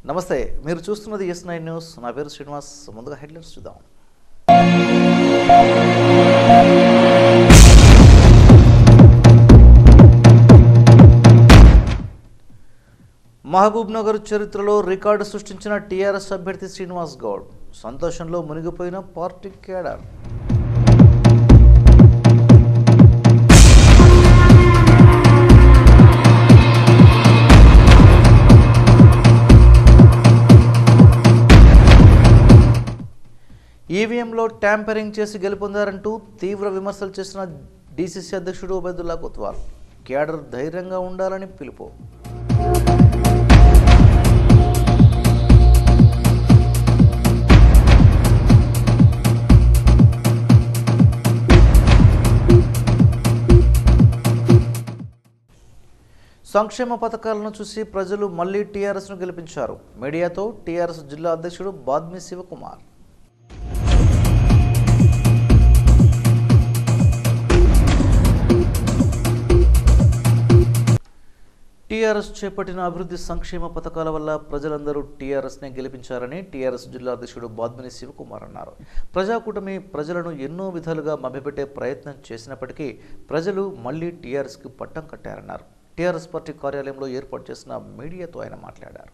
నమస్తే మీరు చూస్తున్నది ఎస్ నైన్ న్యూస్ నా పేరు శ్రీనివాస్ ముందుగా హెడ్లైన్స్ చూద్దాం మహబూబ్ నగర్ చరిత్రలో రికార్డు సృష్టించిన టీఆర్ఎస్ అభ్యర్థి శ్రీనివాస్ గౌడ్ సంతోషంలో మునిగిపోయిన పార్టీ కేడర్ ఈవీఎంలో ట్యాంపరింగ్ చేసి గెలుపొందారంటూ తీవ్ర విమర్శలు చేసిన డీసీసీ అధ్యక్షుడు ఉబైదుల్లా కొత్వాల్ కేడర్ ధైర్యంగా ఉండాలని పిలుపు సంక్షేమ పథకాలను చూసి ప్రజలు మళ్లీ టీఆర్ఎస్ను గెలిపించారు మీడియాతో టీఆర్ఎస్ జిల్లా అధ్యక్షుడు బాద్మి శివకుమార్ టీఆర్ఎస్ చేపట్టిన అభివృద్ధి సంక్షేమ పథకాల వల్ల ప్రజలందరూ టీఆర్ఎస్నే గెలిపించారని టీఆర్ఎస్ జిల్లా అధ్యక్షుడు బాద్మిని శివకుమార్ అన్నారు ప్రజాకూటమి ప్రజలను ఎన్నో విధాలుగా మభ్యపెట్టే ప్రయత్నం చేసినప్పటికీ ప్రజలు మళ్లీ టీఆర్ఎస్కి పట్టం కట్టారన్నారు టీఆర్ఎస్ పార్టీ కార్యాలయంలో ఏర్పాటు చేసిన మీడియాతో ఆయన మాట్లాడారు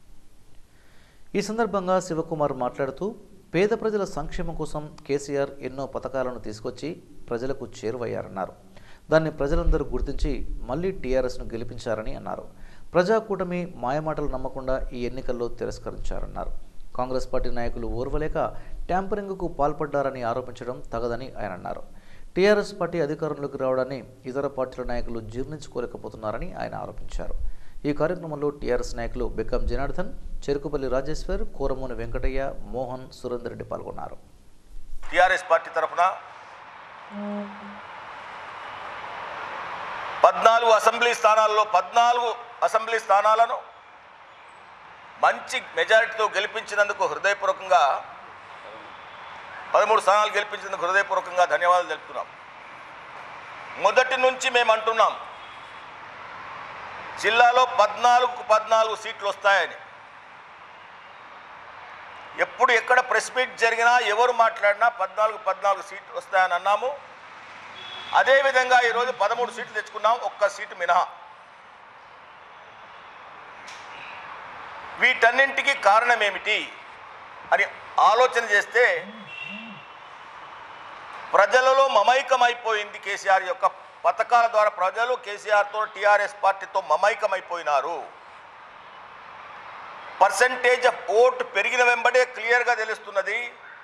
ఈ సందర్భంగా శివకుమార్ మాట్లాడుతూ పేద ప్రజల సంక్షేమం కోసం కేసీఆర్ ఎన్నో పథకాలను తీసుకొచ్చి ప్రజలకు చేరువయ్యారన్నారు దాన్ని ప్రజలందరూ గుర్తించి మళ్లీ టీఆర్ఎస్ను గెలిపించారని అన్నారు ప్రజాకూటమి మాయమాటలు నమ్మకుండా ఈ ఎన్నికల్లో తిరస్కరించారన్నారు కాంగ్రెస్ పార్టీ నాయకులు ఓర్వలేక ట్యాంపరింగ్కు పాల్పడ్డారని ఆరోపించడం తగదని ఆయన అన్నారు టీఆర్ఎస్ పార్టీ అధికారంలోకి రావడాన్ని ఇతర పార్టీల నాయకులు జీర్ణించుకోలేకపోతున్నారని ఆయన ఆరోపించారు ఈ కార్యక్రమంలో టీఆర్ఎస్ నాయకులు బెక్కం జనార్దన్ చెరుకుపల్లి రాజేశ్వర్ కోరమూని వెంకటయ్య మోహన్ సురేందర్ రెడ్డి పాల్గొన్నారు టిఆర్ఎస్ పార్టీ తరఫున పద్నాలుగు అసెంబ్లీ స్థానాల్లో పద్నాలుగు అసెంబ్లీ స్థానాలను మంచి మెజారిటీతో గెలిపించినందుకు హృదయపూర్వకంగా పదమూడు స్థానాలు గెలిపించినందుకు హృదయపూర్వకంగా ధన్యవాదాలు తెలుపుతున్నాం మొదటి నుంచి మేము అంటున్నాం జిల్లాలో పద్నాలుగు పద్నాలుగు సీట్లు వస్తాయని ఎప్పుడు ఎక్కడ ప్రెస్ మీట్ జరిగినా ఎవరు మాట్లాడినా పద్నాలుగు పద్నాలుగు సీట్లు వస్తాయని అన్నాము అదేవిధంగా ఈరోజు పదమూడు సీట్లు తెచ్చుకున్నాం ఒక్క సీటు మినహా వీటన్నింటికి కారణం ఏమిటి అని ఆలోచన చేస్తే ప్రజలలో మమైకమైపోయింది కేసీఆర్ యొక్క పథకాల ద్వారా ప్రజలు కేసీఆర్తో టీఆర్ఎస్ పార్టీతో మమైకమైపోయినారు పర్సంటేజ్ ఆఫ్ ఓట్ పెరిగిన వెంబడే క్లియర్గా తెలుస్తున్నది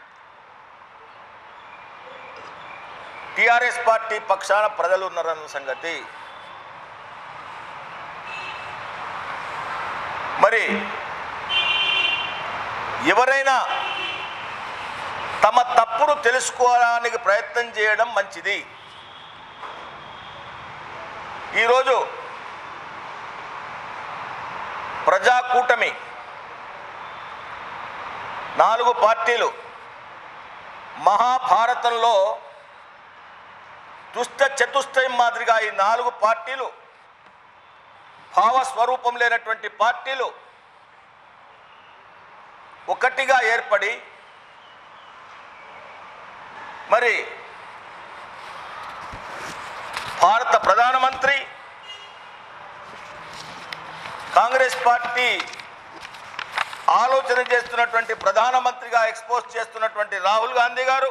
టిఆర్ఎస్ పార్టీ పక్షాన ప్రజలు ఉన్నారన్న సంగతి మరి ఎవరైనా తమ తప్పును తెలుసుకోవడానికి ప్రయత్నం చేయడం మంచిది ఈరోజు ప్రజాకూటమి నాలుగు పార్టీలు మహాభారతంలో దుష్ట చతుష్టయం మాదిరిగా ఈ నాలుగు పార్టీలు భావస్వరూపం లేనటువంటి పార్టీలు ఒకటిగా ఏర్పడి మరి భారత ప్రధానమంత్రి కాంగ్రెస్ పార్టీ ఆలోచన చేస్తున్నటువంటి ప్రధానమంత్రిగా ఎక్స్పోజ్ చేస్తున్నటువంటి రాహుల్ గాంధీ గారు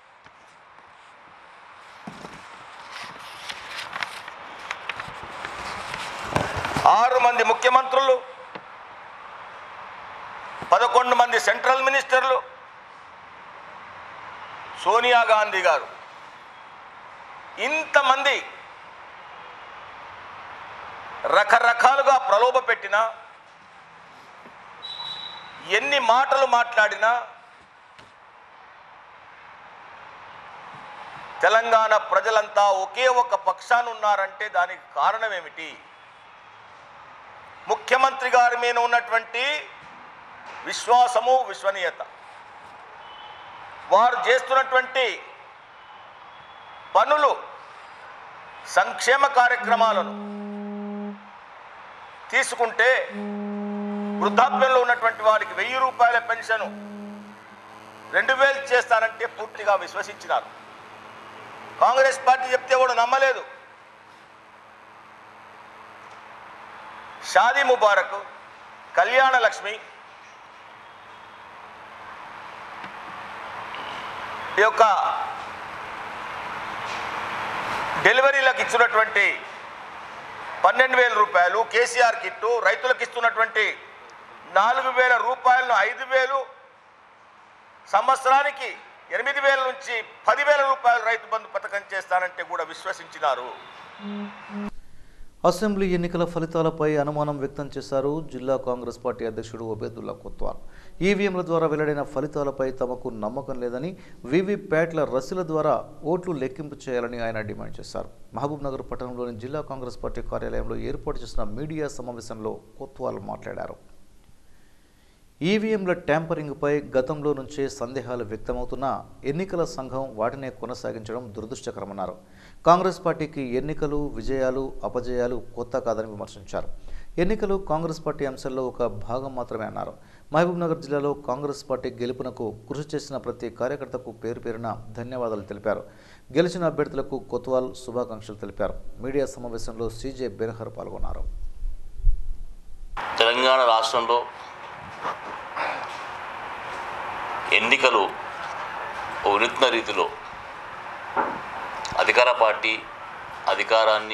ఆరు మంది ముఖ్యమంత్రులు పదకొండు మంది సెంట్రల్ మినిస్టర్లు సోనియా గాంధీ గారు ఇంతమంది రకరకాలుగా ప్రలోభ పెట్టినా ఎన్ని మాటలు మాట్లాడినా తెలంగాణ ప్రజలంతా ఒకే ఒక పక్షాన ఉన్నారంటే దానికి కారణం ఏమిటి ముఖ్యమంత్రి గారి మీద ఉన్నటువంటి విశ్వాసము విశ్వనీయత వారు చేస్తున్నటువంటి పనులు సంక్షేమ కార్యక్రమాలను తీసుకుంటే వృద్ధాప్యంలో ఉన్నటువంటి వారికి వెయ్యి రూపాయల పెన్షన్ రెండు వేలు చేస్తానంటే పూర్తిగా విశ్వసించినారు కాంగ్రెస్ పార్టీ చెప్తే కూడా నమ్మలేదు షాదీ ముబారక్ కళ్యాణ లక్ష్మి ఈ యొక్క డెలివరీలకు ఇచ్చినటువంటి పన్నెండు వేల రూపాయలు కేసీఆర్ కిట్టు రైతులకు ఇస్తున్నటువంటి నాలుగు వేల రూపాయలను ఐదు వేలు సంవత్సరానికి ఎనిమిది వేల నుంచి పదివేల రూపాయలు రైతు బంధు పథకం చేస్తానంటే కూడా విశ్వసించినారు అసెంబ్లీ ఎన్నికల ఫలితాలపై అనుమానం వ్యక్తం చేశారు జిల్లా కాంగ్రెస్ పార్టీ అధ్యక్షుడు ఒబేదుల్లా కొత్వాల్ ఈవీఎంల ద్వారా వెల్లడైన ఫలితాలపై తమకు నమ్మకం లేదని వీవీప్యాట్ల రసీల ద్వారా ఓట్లు లెక్కింపు చేయాలని ఆయన డిమాండ్ చేశారు మహబూబ్ నగర్ పట్టణంలోని జిల్లా కాంగ్రెస్ పార్టీ కార్యాలయంలో ఏర్పాటు చేసిన మీడియా సమావేశంలో కొత్వాల్ మాట్లాడారు ఈవీఎంల ట్యాంపరింగ్పై గతంలో నుంచే సందేహాలు వ్యక్తమవుతున్నా ఎన్నికల సంఘం వాటినే కొనసాగించడం దురదృష్టకరమన్నారు కాంగ్రెస్ పార్టీకి ఎన్నికలు విజయాలు అపజయాలు కొత్త కాదని విమర్శించారు ఎన్నికలు కాంగ్రెస్ పార్టీ అంశాల్లో ఒక భాగం మాత్రమే అన్నారు మహబూబ్నగర్ జిల్లాలో కాంగ్రెస్ పార్టీ గెలుపునకు కృషి చేసిన ప్రతి కార్యకర్తకు పేరు పేరున ధన్యవాదాలు తెలిపారు గెలిచిన అభ్యర్థులకు కొత్వాల్ శుభాకాంక్షలు తెలిపారు మీడియా సమావేశంలో సీజే బెనహర్ పాల్గొన్నారు తెలంగాణ రాష్ట్రంలో ఎన్నికలు ఓ వినూత్న రీతిలో అధికార పార్టీ అధికారాన్ని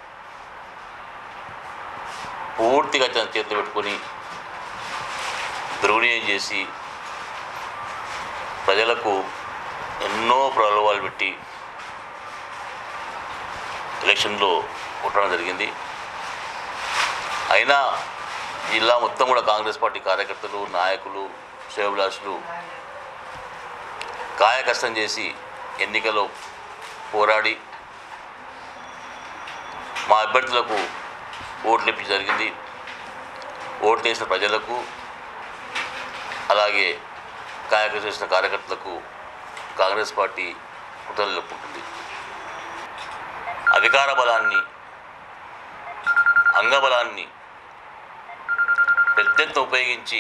పూర్తిగా తన చేతిలో పెట్టుకొని దుర్వినియోగం చేసి ప్రజలకు ఎన్నో ప్రలోభాలు పెట్టి ఎలక్షన్లో కొట్టడం జరిగింది అయినా జిల్లా మొత్తం కూడా కాంగ్రెస్ పార్టీ కార్యకర్తలు నాయకులు శ్రేయభిలాషులు కాయ కష్టం చేసి ఎన్నికలో పోరాడి మా అభ్యర్థులకు ఓట్లు ఇప్పించడం జరిగింది ఓట్లు వేసిన ప్రజలకు అలాగే కాయకష్టం చేసిన కార్యకర్తలకు కాంగ్రెస్ పార్టీ కృతజ్ఞతలు చెప్పుకుంటుంది అధికార బలాన్ని అంగబలాన్ని పెద్ద ఎత్తున ఉపయోగించి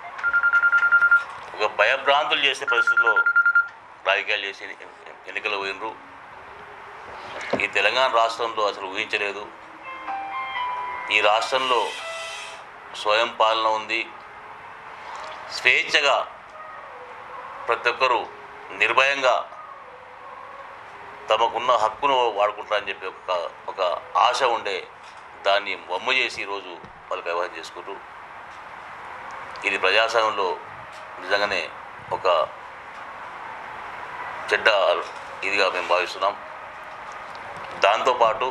ఒక భయభ్రాంతులు చేసే పరిస్థితుల్లో రాజకీయాలు చేసి ఎన్ని- ఎన్నికలు పోయినరు ఈ తెలంగాణ రాష్ట్రంలో అసలు ఊహించలేదు ఈ రాష్ట్రంలో స్వయం పాలన ఉంది స్వేచ్ఛగా ప్రతి ఒక్కరూ నిర్భయంగా తమకున్న హక్కును వాడుకుంటారని చెప్పి ఒక ఒక ఆశ ఉండే దాన్ని వమ్ము చేసి ఈరోజు వాళ్ళు వ్యవహారం చేసుకుంటారు ఇది ప్రజాస్వామ్యంలో నిజంగానే ఒక చెడ్డ ఇదిగా మేము భావిస్తున్నాం దాంతోపాటు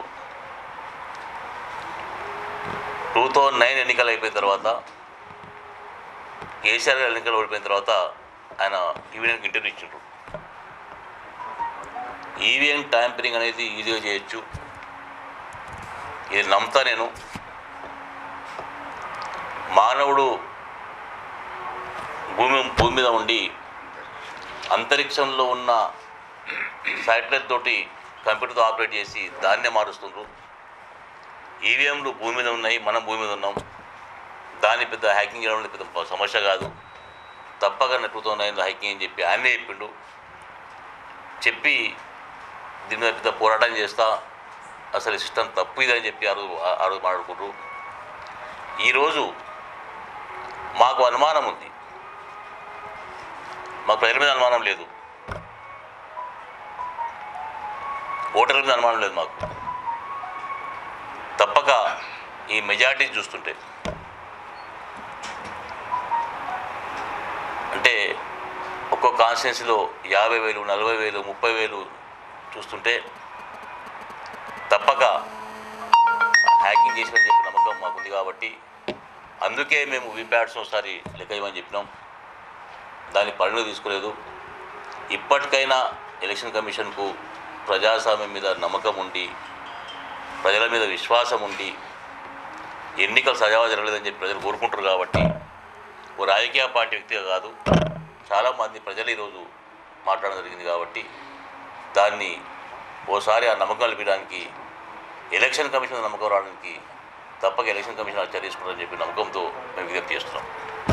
టూ థౌజండ్ నైన్ ఎన్నికలు అయిపోయిన తర్వాత కేసీఆర్ గారు ఎన్నికలు ఓడిపోయిన తర్వాత ఆయన ఈవీఎంకి ఇంటర్వ్యూ ఇచ్చిండ్రు ఈవీఎం ట్యాంపరింగ్ అనేది ఈజీగా చేయొచ్చు ఇది నమ్ముతా నేను మానవుడు భూమి భూమి మీద ఉండి అంతరిక్షంలో ఉన్న శాటిలైట్ తోటి కంప్యూటర్తో ఆపరేట్ చేసి దాన్నే మారుస్తుండ్రు ఈవీఎంలు భూమి మీద ఉన్నాయి మనం భూమి మీద ఉన్నాం దాన్ని పెద్ద హ్యాకింగ్ చేయడం అనేది పెద్ద సమస్య కాదు తప్పక టూ థౌసండ్ నైన్లో హ్యాకింగ్ అని చెప్పి ఆయనే చెప్పిండు చెప్పి దీని మీద పెద్ద పోరాటం చేస్తా అసలు ఈ సిస్టమ్ తప్పు ఇదని చెప్పి ఆ రోజు ఆ రోజు మాట్లాడుకుంటారు ఈరోజు మాకు అనుమానం ఉంది మా ప్రజల మీద అనుమానం లేదు ఓటర్ల మీద అనుమానం లేదు మాకు తప్పక ఈ మెజార్టీ చూస్తుంటే అంటే ఒక్కో కాన్స్టిట్యున్సీలో యాభై వేలు నలభై వేలు ముప్పై వేలు చూస్తుంటే తప్పక హ్యాకింగ్ చేసినని చెప్పి నమ్మకం మాకుంది కాబట్టి అందుకే మేము వీప్యాడ్స్ ఒకసారి లెక్క ఇవ్వమని చెప్పినాం దాని పరిణతి తీసుకోలేదు ఇప్పటికైనా ఎలక్షన్ కమిషన్కు ప్రజాస్వామ్యం మీద నమ్మకం ఉండి ప్రజల మీద విశ్వాసం ఉండి ఎన్నికలు సజావా జరగలేదని చెప్పి ప్రజలు కోరుకుంటారు కాబట్టి ఓ రాజకీయ పార్టీ వ్యక్తిగా కాదు చాలామంది ప్రజలు ఈరోజు మాట్లాడడం జరిగింది కాబట్టి దాన్ని ఓసారి ఆ నమ్మకం కల్పించడానికి ఎలక్షన్ కమిషన్ నమ్మకం రావడానికి తప్పక ఎలక్షన్ కమిషన్ చర్య తీసుకుంటారని చెప్పి నమ్మకంతో మేము విజ్ఞప్తి చేస్తున్నాం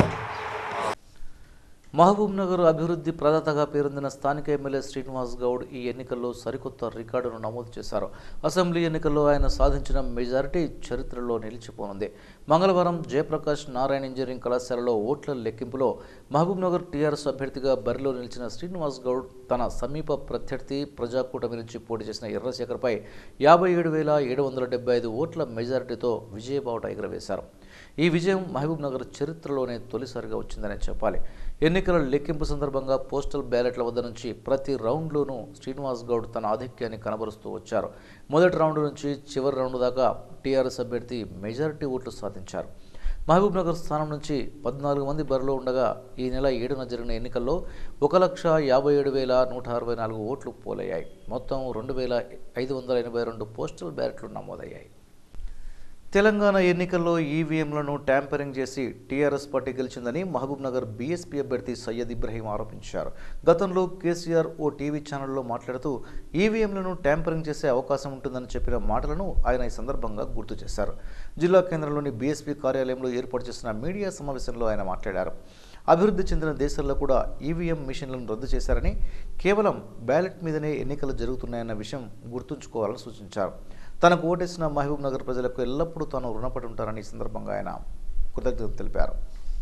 మహబూబ్ నగర్ అభివృద్ధి ప్రదాతగా పేరొందిన స్థానిక ఎమ్మెల్యే శ్రీనివాస్ గౌడ్ ఈ ఎన్నికల్లో సరికొత్త రికార్డును నమోదు చేశారు అసెంబ్లీ ఎన్నికల్లో ఆయన సాధించిన మెజారిటీ చరిత్రలో నిలిచిపోనుంది మంగళవారం జయప్రకాష్ నారాయణ ఇంజనీరింగ్ కళాశాలలో ఓట్ల లెక్కింపులో మహబూబ్ నగర్ టీఆర్ఎస్ అభ్యర్థిగా బరిలో నిలిచిన శ్రీనివాస్ గౌడ్ తన సమీప ప్రత్యర్థి ప్రజాకూటమి నుంచి పోటీ చేసిన ఎర్రశేఖర్పై యాభై ఏడు వేల ఏడు వందల డెబ్బై ఐదు ఓట్ల మెజారిటీతో విజయబావుట ఎగురవేశారు ఈ విజయం మహబూబ్ నగర్ చరిత్రలోనే తొలిసారిగా వచ్చిందనే చెప్పాలి ఎన్నికల లెక్కింపు సందర్భంగా పోస్టల్ బ్యాలెట్ల వద్ద నుంచి ప్రతి రౌండ్లోనూ శ్రీనివాస్ గౌడ్ తన ఆధిక్యాన్ని కనబరుస్తూ వచ్చారు మొదటి రౌండ్ నుంచి చివరి రౌండ్ దాకా టీఆర్ఎస్ అభ్యర్థి మెజారిటీ ఓట్లు సాధించారు మహబూబ్ నగర్ స్థానం నుంచి పద్నాలుగు మంది బరిలో ఉండగా ఈ నెల ఏడున జరిగిన ఎన్నికల్లో ఒక లక్ష యాభై ఏడు వేల నూట అరవై నాలుగు ఓట్లు పోలయ్యాయి మొత్తం రెండు వేల ఐదు వందల ఎనభై రెండు పోస్టల్ బ్యాలెట్లు నమోదయ్యాయి తెలంగాణ ఎన్నికల్లో ఈవీఎంలను ట్యాంపరింగ్ చేసి టీఆర్ఎస్ పార్టీ గెలిచిందని మహబూబ్ నగర్ బీఎస్పీ అభ్యర్థి సయ్యద్ ఇబ్రహీం ఆరోపించారు గతంలో కేసీఆర్ ఓ టీవీ ఛానల్లో మాట్లాడుతూ ఈవీఎంలను ట్యాంపరింగ్ చేసే అవకాశం ఉంటుందని చెప్పిన మాటలను ఆయన ఈ సందర్భంగా గుర్తు చేశారు జిల్లా కేంద్రంలోని బీఎస్పీ కార్యాలయంలో ఏర్పాటు చేసిన మీడియా సమావేశంలో ఆయన మాట్లాడారు అభివృద్ధి చెందిన దేశాల్లో కూడా ఈవీఎం మిషన్లను రద్దు చేశారని కేవలం బ్యాలెట్ మీదనే ఎన్నికలు జరుగుతున్నాయన్న విషయం గుర్తుంచుకోవాలని సూచించారు తనకు ఓటేసిన మహబూబ్ నగర్ ప్రజలకు ఎల్లప్పుడూ తాను రుణపడి ఉంటారని ఈ సందర్భంగా ఆయన కృతజ్ఞతలు తెలిపారు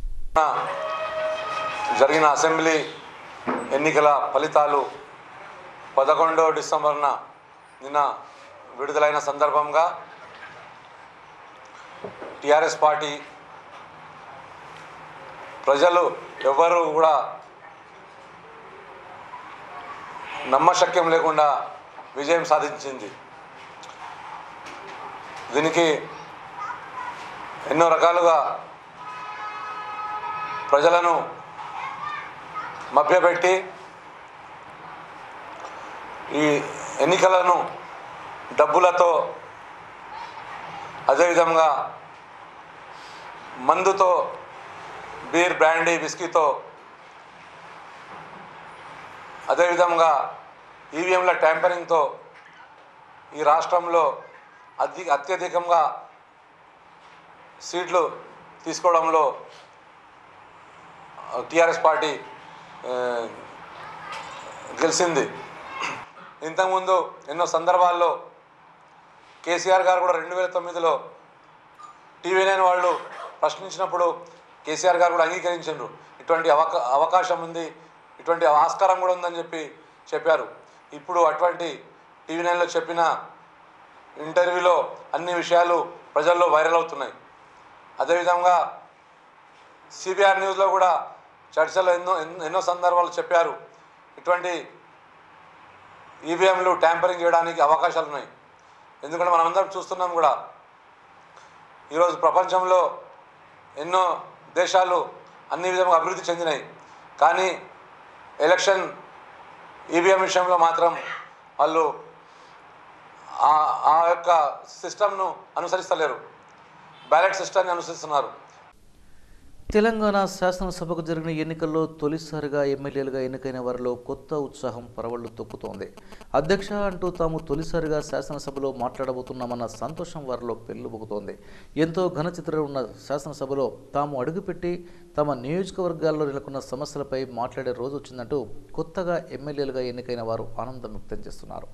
జరిగిన అసెంబ్లీ ఎన్నికల ఫలితాలు పదకొండవ డిసెంబర్న నిన్న విడుదలైన సందర్భంగా టిఆర్ఎస్ పార్టీ ప్రజలు ఎవ్వరూ కూడా నమ్మశక్యం లేకుండా విజయం సాధించింది దీనికి ఎన్నో రకాలుగా ప్రజలను మభ్యపెట్టి ఈ ఎన్నికలను డబ్బులతో అదేవిధంగా మందుతో బీర్ బ్రాండీ విస్కీతో అదేవిధంగా ఈవీఎంల ట్యాంపరింగ్తో ఈ రాష్ట్రంలో అతి అత్యధికంగా సీట్లు తీసుకోవడంలో టీఆర్ఎస్ పార్టీ ఆ, గెలిచింది ఇంతకుముందు ఎన్నో సందర్భాల్లో కేసీఆర్ గారు కూడా రెండు వేల తొమ్మిదిలో టీవీ నైన్ వాళ్ళు ప్రశ్నించినప్పుడు కేసీఆర్ గారు కూడా అంగీకరించారు ఇటువంటి అవకా అవకాశం ఉంది ఇటువంటి ఆస్కారం కూడా ఉందని చెప్పి చెప్పారు ఇప్పుడు అటువంటి టీవీ నైన్లో చెప్పిన ఇంటర్వ్యూలో అన్ని విషయాలు ప్రజల్లో వైరల్ అవుతున్నాయి అదేవిధంగా సిబిఆర్ న్యూస్లో కూడా చర్చలో ఎన్నో ఎన్నో- ఎన్నో సందర్భాలు చెప్పారు ఇటువంటి ఈవీఎంలు ట్యాంపరింగ్ చేయడానికి అవకాశాలు ఉన్నాయి ఎందుకంటే మనం అందరం చూస్తున్నాం కూడా ఈరోజు ప్రపంచంలో ఎన్నో దేశాలు అన్ని విధంగా అభివృద్ధి చెందినాయి కానీ ఎలక్షన్ ఈవీఎం విషయంలో మాత్రం వాళ్ళు ఆ- ఆ యొక్క సిస్టమ్ను అనుసరిస్తలేరు బ్యాలెట్ సిస్టమ్ని అనుసరిస్తున్నారు తెలంగాణ శాసనసభకు జరిగిన ఎన్నికల్లో తొలిసారిగా ఎమ్మెల్యేలుగా ఎన్నికైన వారిలో కొత్త ఉత్సాహం పరవళ్లు తొక్కుతోంది అధ్యక్ష అంటూ తాము తొలిసారిగా శాసనసభలో మాట్లాడబోతున్నామన్న సంతోషం వారిలో పెళ్ళుబుకుతోంది ఎంతో ఘనచిత్రం ఉన్న శాసనసభలో తాము అడుగుపెట్టి తమ నియోజకవర్గాల్లో నెలకొన్న సమస్యలపై మాట్లాడే రోజు వచ్చిందంటూ కొత్తగా ఎమ్మెల్యేలుగా ఎన్నికైన వారు ఆనందం వ్యక్తం చేస్తున్నారు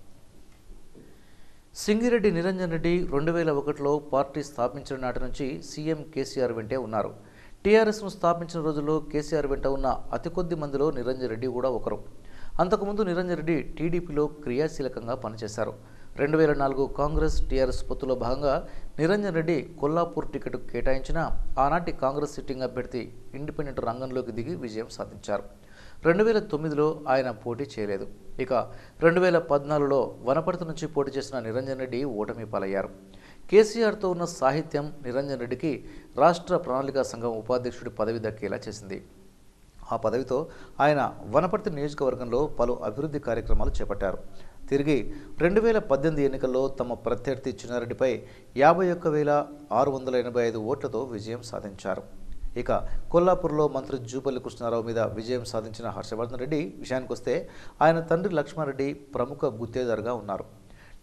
సింగిరెడ్డి నిరంజన్ రెడ్డి రెండు వేల ఒకటిలో పార్టీ స్థాపించిన నాటి నుంచి సీఎం కేసీఆర్ వెంటే ఉన్నారు టీఆర్ఎస్ను స్థాపించిన రోజుల్లో కేసీఆర్ వెంట ఉన్న అతి కొద్ది మందిలో నిరంజన్ రెడ్డి కూడా ఒకరు అంతకుముందు నిరంజన్ రెడ్డి టీడీపీలో క్రియాశీలకంగా పనిచేశారు రెండు వేల నాలుగు కాంగ్రెస్ టీఆర్ఎస్ పొత్తులో భాగంగా నిరంజన్ రెడ్డి కొల్లాపూర్ టికెట్ కేటాయించిన ఆనాటి కాంగ్రెస్ సిట్టింగ్ అభ్యర్థి ఇండిపెండెంట్ రంగంలోకి దిగి విజయం సాధించారు రెండు వేల తొమ్మిదిలో ఆయన పోటీ చేయలేదు ఇక రెండు వేల పద్నాలుగులో వనపర్తి నుంచి పోటీ చేసిన నిరంజన్ రెడ్డి ఓటమి పాలయ్యారు కేసీఆర్తో ఉన్న సాహిత్యం నిరంజన్ రెడ్డికి రాష్ట్ర ప్రణాళికా సంఘం ఉపాధ్యక్షుడి పదవి దక్కేలా చేసింది ఆ పదవితో ఆయన వనపర్తి నియోజకవర్గంలో పలు అభివృద్ధి కార్యక్రమాలు చేపట్టారు తిరిగి రెండు వేల పద్దెనిమిది ఎన్నికల్లో తమ ప్రత్యర్థి చిన్నారెడ్డిపై యాభై ఒక్క వేల ఆరు వందల ఎనభై ఐదు ఓట్లతో విజయం సాధించారు ఇక కొల్లాపూర్లో మంత్రి జూపల్లి కృష్ణారావు మీద విజయం సాధించిన హర్షవర్ధన్ రెడ్డి విషయానికొస్తే ఆయన తండ్రి లక్ష్మారెడ్డి ప్రముఖ గుత్తేదారుగా ఉన్నారు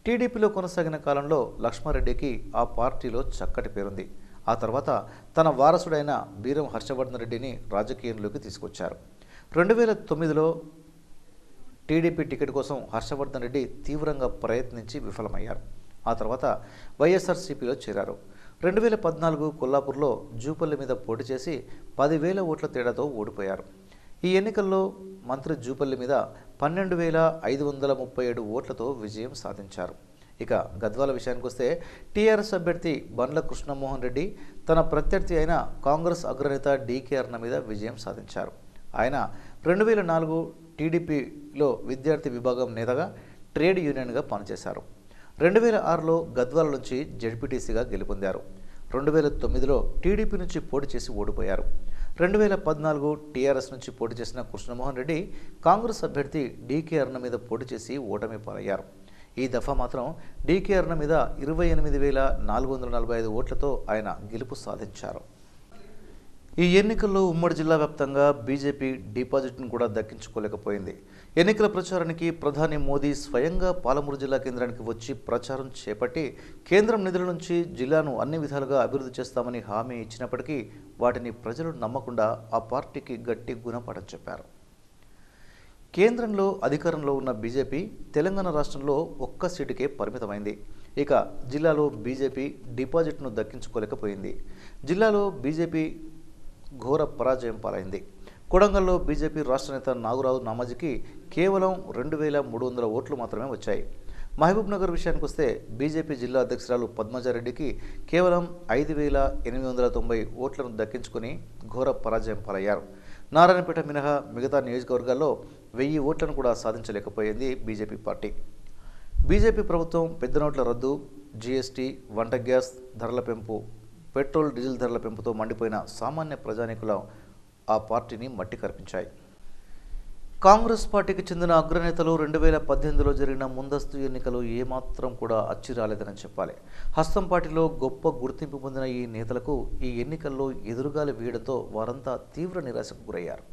టీడీపీలో కొనసాగిన కాలంలో లక్ష్మారెడ్డికి ఆ పార్టీలో చక్కటి పేరుంది ఆ తర్వాత తన వారసుడైన బీరం హర్షవర్ధన్ రెడ్డిని రాజకీయంలోకి తీసుకొచ్చారు రెండు వేల తొమ్మిదిలో టీడీపీ టికెట్ కోసం హర్షవర్ధన్ రెడ్డి తీవ్రంగా ప్రయత్నించి విఫలమయ్యారు ఆ తర్వాత వైఎస్ఆర్సీపీలో చేరారు రెండు వేల పద్నాలుగు కొల్లాపూర్లో జూపల్లి మీద పోటీ చేసి పదివేల ఓట్ల తేడాతో ఓడిపోయారు ఈ ఎన్నికల్లో మంత్రి జూపల్లి మీద పన్నెండు వేల ఐదు వందల ముప్పై ఏడు ఓట్లతో విజయం సాధించారు ఇక గద్వాల విషయానికి వస్తే టీఆర్ఎస్ అభ్యర్థి బండ్ల కృష్ణమోహన్ రెడ్డి తన ప్రత్యర్థి అయిన కాంగ్రెస్ అగ్రనేత డీకే అర్ణ మీద విజయం సాధించారు ఆయన రెండు వేల నాలుగు టీడీపీలో విద్యార్థి విభాగం నేతగా ట్రేడ్ యూనియన్గా పనిచేశారు రెండు వేల ఆరులో గద్వాల నుంచి జడ్పీటీసీగా గెలుపొందారు రెండు వేల తొమ్మిదిలో టీడీపీ నుంచి పోటీ చేసి ఓడిపోయారు రెండు వేల పద్నాలుగు టీఆర్ఎస్ నుంచి పోటీ చేసిన కృష్ణమోహన్ రెడ్డి కాంగ్రెస్ అభ్యర్థి డీకే అర్ణ మీద పోటీ చేసి ఓటమి పాలయ్యారు ఈ దఫా మాత్రం డీకే అర్ణ మీద ఇరవై ఎనిమిది వేల నాలుగు వందల నలభై ఐదు ఓట్లతో ఆయన గెలుపు సాధించారు ఈ ఎన్నికల్లో ఉమ్మడి జిల్లా వ్యాప్తంగా బీజేపీ డిపాజిట్ను కూడా దక్కించుకోలేకపోయింది ఎన్నికల ప్రచారానికి ప్రధాని మోదీ స్వయంగా పాలమూరు జిల్లా కేంద్రానికి వచ్చి ప్రచారం చేపట్టి కేంద్రం నిధుల నుంచి జిల్లాను అన్ని విధాలుగా అభివృద్ధి చేస్తామని హామీ ఇచ్చినప్పటికీ వాటిని ప్రజలు నమ్మకుండా ఆ పార్టీకి గట్టి గుణపాఠం చెప్పారు కేంద్రంలో అధికారంలో ఉన్న బీజేపీ తెలంగాణ రాష్ట్రంలో ఒక్క సీటుకే పరిమితమైంది ఇక జిల్లాలో బీజేపీ డిపాజిట్ను దక్కించుకోలేకపోయింది జిల్లాలో బీజేపీ ఘోర పరాజయం పాలైంది కొడంగల్లో బీజేపీ రాష్ట్ర నేత నాగురావు నామాజీకి కేవలం రెండు వేల మూడు వందల ఓట్లు మాత్రమే వచ్చాయి మహబూబ్ నగర్ విషయానికి వస్తే బీజేపీ జిల్లా అధ్యక్షురాలు పద్మజారెడ్డికి కేవలం ఐదు వేల ఎనిమిది వందల తొంభై ఓట్లను దక్కించుకుని ఘోర పరాజయం పాలయ్యారు నారాయణపేట మినహా మిగతా నియోజకవర్గాల్లో వెయ్యి ఓట్లను కూడా సాధించలేకపోయింది బీజేపీ పార్టీ బీజేపీ ప్రభుత్వం పెద్ద నోట్ల రద్దు జీఎస్టీ వంట గ్యాస్ ధరల పెంపు పెట్రోల్ డీజిల్ ధరల పెంపుతో మండిపోయిన సామాన్య ప్రజానీకుల ఆ పార్టీని మట్టి కరిపించాయి కాంగ్రెస్ పార్టీకి చెందిన అగ్రనేతలు రెండు వేల పద్దెనిమిదిలో జరిగిన ముందస్తు ఎన్నికలు ఏమాత్రం కూడా అచ్చి రాలేదని చెప్పాలి హస్తం పార్టీలో గొప్ప గుర్తింపు పొందిన ఈ నేతలకు ఈ ఎన్నికల్లో ఎదురుగాలి వీయడంతో వారంతా తీవ్ర నిరాశకు గురయ్యారు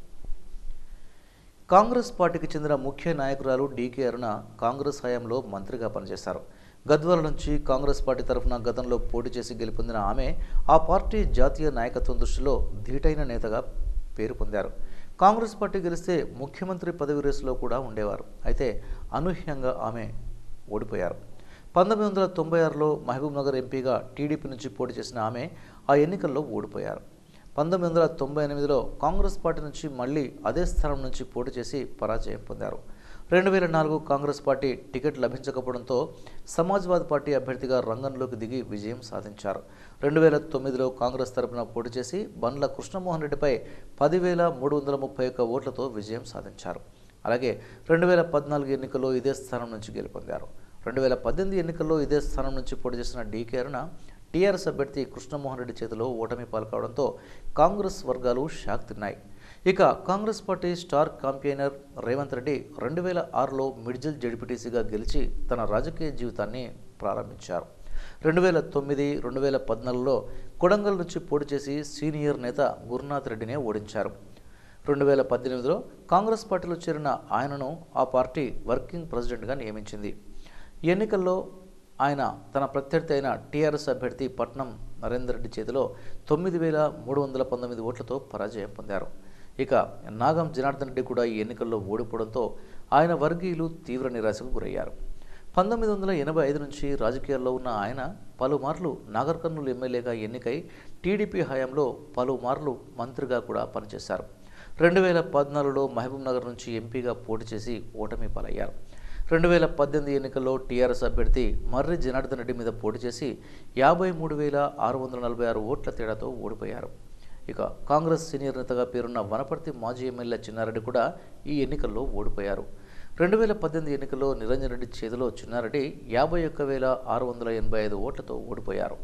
కాంగ్రెస్ పార్టీకి చెందిన ముఖ్య నాయకురాలు డీకే అరుణ కాంగ్రెస్ హయాంలో మంత్రిగా పనిచేశారు గద్వాల నుంచి కాంగ్రెస్ పార్టీ తరఫున గతంలో పోటీ చేసి గెలుపొందిన ఆమె ఆ పార్టీ జాతీయ నాయకత్వం దృష్టిలో ధీటైన నేతగా పేరు పొందారు కాంగ్రెస్ పార్టీ గెలిస్తే ముఖ్యమంత్రి పదవి రేసులో కూడా ఉండేవారు అయితే అనూహ్యంగా ఆమె ఓడిపోయారు పంతొమ్మిది వందల తొంభై ఆరులో మహబూబ్ నగర్ ఎంపీగా టీడీపీ నుంచి పోటీ చేసిన ఆమె ఆ ఎన్నికల్లో ఓడిపోయారు పంతొమ్మిది వందల తొంభై ఎనిమిదిలో కాంగ్రెస్ పార్టీ నుంచి మళ్ళీ అదే స్థానం నుంచి పోటీ చేసి పరాజయం పొందారు రెండు వేల నాలుగు కాంగ్రెస్ పార్టీ టికెట్ లభించకపోవడంతో సమాజ్వాద్ పార్టీ అభ్యర్థిగా రంగంలోకి దిగి విజయం సాధించారు రెండు వేల తొమ్మిదిలో కాంగ్రెస్ తరపున పోటీ చేసి బండ్ల కృష్ణమోహన్ రెడ్డిపై పదివేల మూడు వందల ముప్పై ఒక్క ఓట్లతో విజయం సాధించారు అలాగే రెండు వేల పద్నాలుగు ఎన్నికల్లో ఇదే స్థానం నుంచి గెలుపొందారు రెండు వేల పద్దెనిమిది ఎన్నికల్లో ఇదే స్థానం నుంచి పోటీ చేసిన డీకే అరుణ టీఆర్ఎస్ అభ్యర్థి కృష్ణమోహన్ రెడ్డి చేతిలో ఓటమి పాల్కావడంతో కాంగ్రెస్ వర్గాలు షాక్ తిన్నాయి ఇక Congress party star campaigner Revanth Reddy రెండు వేల ఆరులో మిడ్జిల్ జడ్పీటీసీగా గెలిచి తన రాజకీయ జీవితాన్ని ప్రారంభించారు రెండు వేల తొమ్మిది రెండు వేల పద్నాలుగులో కొడంగల్ నుంచి పోటీ చేసి సీనియర్ నేత గురునాథ్ రెడ్డినే ఓడించారు రెండు వేల పద్దెనిమిదిలో కాంగ్రెస్ పార్టీలో చేరిన ఆయనను ఆ పార్టీ వర్కింగ్ ప్రెసిడెంట్గా నియమించింది ఈ ఎన్నికల్లో ఆయన తన ప్రత్యర్థి అయిన టీఆర్ఎస్ అభ్యర్థి పట్నం నరేందర్ రెడ్డి చేతిలో తొమ్మిది వేల మూడు వందల పంతొమ్మిది ఓట్లతో పరాజయం పొందారు ఇక నాగం జనార్దన్ రెడ్డి కూడా ఈ ఎన్నికల్లో ఓడిపోవడంతో ఆయన వర్గీయులు తీవ్ర నిరాశకు గురయ్యారు పంతొమ్మిది వందల ఎనభై ఐదు నుంచి రాజకీయాల్లో ఉన్న ఆయన పలుమార్లు నాగర్ కర్నూలు ఎమ్మెల్యేగా ఎన్నికై టీడీపీ హయాంలో పలుమార్లు మంత్రిగా కూడా పనిచేశారు రెండు వేల పద్నాలుగులో మహబూబ్ నగర్ నుంచి ఎంపీగా పోటీ చేసి ఓటమి పాలయ్యారు రెండు వేల పద్దెనిమిది ఎన్నికల్లో టీఆర్ఎస్ అభ్యర్థి మర్రి జనార్దన్ రెడ్డి మీద పోటీ చేసి యాభై మూడు వేల ఆరు వందల నలభై ఆరు ఓట్ల తేడాతో ఓడిపోయారు ఇక కాంగ్రెస్ సీనియర్ నేతగా పేరున్న వనపర్తి మాజీ ఎమ్మెల్యే చిన్నారెడ్డి కూడా ఈ ఎన్నికల్లో ఓడిపోయారు రెండు వేల పద్దెనిమిది ఎన్నికల్లో నిరంజన్ రెడ్డి చేతిలో చిన్నారెడ్డి యాభై ఒక్క వేల ఆరు వందల ఎనభై ఐదు ఓట్లతో ఓడిపోయారు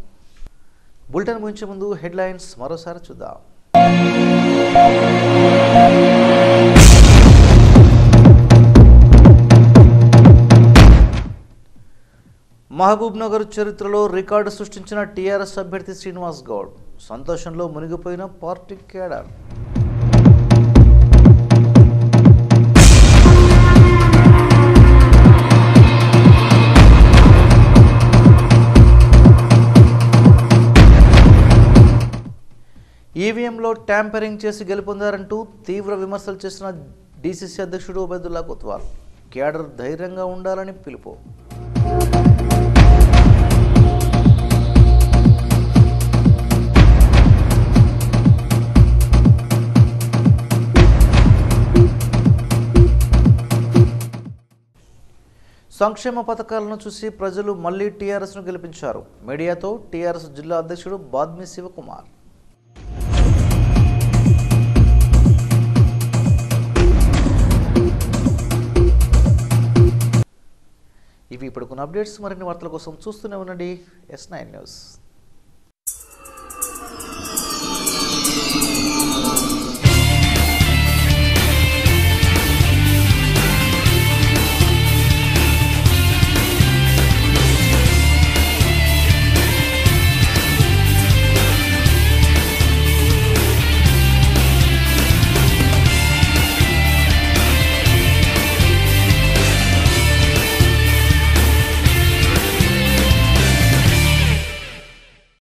బులెటిన్ ముగించే ముందు హెడ్లైన్స్ మరోసారి చూద్దాం మహబూబ్ నగర్ చరిత్రలో రికార్డు సృష్టించిన టీఆర్ఎస్ అభ్యర్థి శ్రీనివాస్ గౌడ్ సంతోషంలో మునిగిపోయిన పార్టీ కేడర్ ఈవీఎంలో ట్యాంపరింగ్ చేసి గెలుపొందారంటూ తీవ్ర విమర్శలు చేసిన డీసీసీ అధ్యక్షుడు ఉబైదుల్లా కొత్వాల్ క్యాడర్ ధైర్యంగా ఉండాలని పిలుపు సంక్షేమ పథకాలను చూసి ప్రజలు మళ్లీ టీఆర్ఎస్ను గెలిపించారు మీడియాతో టీఆర్ఎస్ జిల్లా అధ్యక్షుడు బాద్మి శివకుమార్ ఇవి ఇప్పుడుకున్న అప్డేట్స్ మరిన్ని వార్తల కోసం చూస్తూనే ఉండండి ఎస్ నైన్ న్యూస్